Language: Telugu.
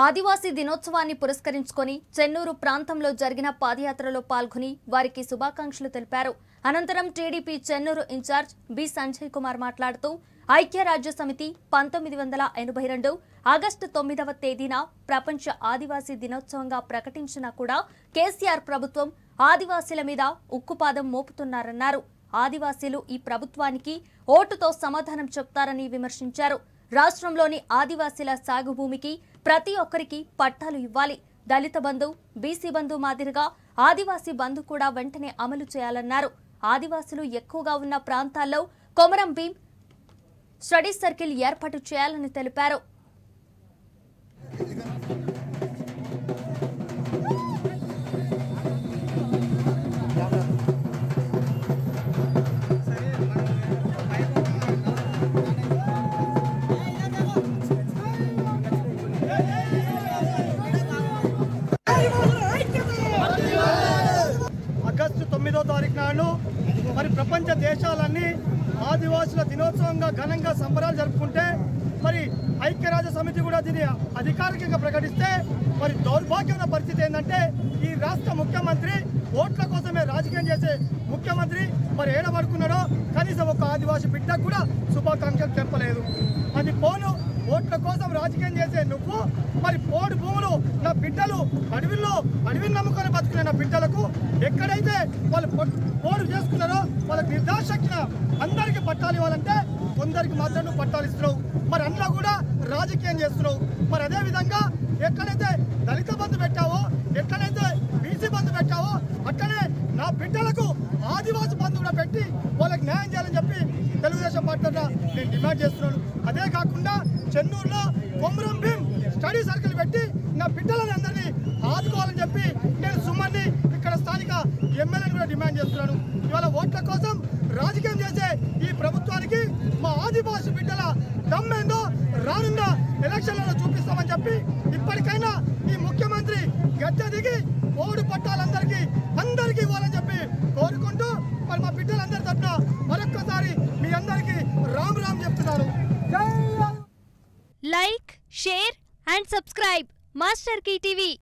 ఆదివాసీ దినోత్సవాన్ని పురస్కరించుకొని చెన్నూరు ప్రాంతంలో జరిగిన పాదయాత్రలో పాల్గొని వారికి శుభాకాంక్షలు తెలిపారు అనంతరం TDP Chennur in charge B Sanjay Kumar మాట్లాడుతూ ఐక్యరాజ్య సమితి పంతొమ్మిది వందల ఎనభై రెండు ఆగస్టు తొమ్మిదవ తేదీన ప్రపంచ ఆదివాసీ దినోత్సవంగా ప్రకటించినా కూడా కేసీఆర్ ప్రభుత్వం ఆదివాసీల మీద ఉక్కుపాదం మోపుతున్నారన్నారు ఆదివాసీలు ఈ ప్రభుత్వానికి ఓటుతో సమాధానం చెప్తారని విమర్శించారు రాష్ట్రంలోని ఆదివాసీల సాగు భూమికి ప్రతి ఒక్కరికి పట్టాలు ఇవ్వాలి దళిత బంధు బీసీ బంధు మాదిరిగా ఆదివాసీ బంధు కూడా వెంటనే అమలు చేయాలన్నారు ఆదివాసులు ఎక్కువగా ఉన్న ప్రాంతాల్లో కొమరం భీం స్టడీ సర్కిల్ ఏర్పాటు చేయాలని తెలిపారు ఆగస్టు తొమ్మిదో తారీఖు నాడు మరి ప్రపంచ దేశాలన్నీ ఆదివాసుల దినోత్సవంగా ఘనంగా సంబరాలు జరుపుకుంటే మరి ఐక్యరాజ్య సమితి కూడా దీన్ని అధికారికంగా ప్రకటిస్తే మరి దౌర్భాగ్యమైన పరిస్థితి ఏంటంటే ఈ రాష్ట్ర ముఖ్యమంత్రి ఓట్ల కోసమే రాజకీయం చేసే ముఖ్యమంత్రి మరి ఏడబడుకున్నాడో కనీసం ఒక ఆదివాసి బిడ్డకు కూడా శుభాకాంక్షలు చెప్పలేదు అది పోను ఓట్ల కోసం రాజకీయం చేసే నువ్వు మరి పోడు భూములు నా బిడ్డలు అడవిలో అడవిని నమ్ముకొని బతుకునే నా బిడ్డలకు ఎక్కడైతే వాళ్ళు పొట్- పోడు చేసుకున్నారో వాళ్ళకి నిర్దాశక్తిన అందరికీ పట్టాలు ఇవ్వాలంటే కొందరికి మాత్రం నువ్వు పట్టాలు ఇస్తున్నావు మరి అందులో కూడా రాజకీయం చేస్తున్నావు మరి అదే విధంగా ఎక్కడైతే దళిత బంధు పెట్టావో ఎక్కడైతే బీసీ బంధు పెట్టావో అక్కడే నా బిడ్డలకు ఆదివాసి బంధు కూడా పెట్టి వాళ్ళకి న్యాయం చేయాలని చెప్పి తెలుగుదేశం పార్టీ తరఫున నేను డిమాండ్ చేస్తున్నాను అదే కాకుండా చెన్నూరులో కొమరం భీం స్టడీ సర్కిల్ పెట్టి నా బిడ్డలని అందరినీ ఆదుకోవాలని చెప్పి నేను సుమన్ని ఇక్కడ స్థానిక ఎమ్మెల్యేని కూడా డిమాండ్ చేస్తున్నాను ఇవాళ ఓట్ల కోసం రాజకీయం చేసే ఈ ప్రభుత్వానికి మా ఆదివాసి బిడ్డల దమ్మేందో రానున్న ఎలక్షన్లలో చూపిస్తామని చెప్పి ఇప్పటికైనా ఈ ముఖ్యమంత్రి గద్దె దిగి ఓడు పట్టాలందరికీ అందరికీ ఇవ్వాలని చెప్పి కోరుకుంటూ మరి మా బిడ్డలందరి తరఫున మరొక్కసారి మీ అందరికీ రామ్ రామ్ చెప్తున్నాను జై like share and subscribe master TV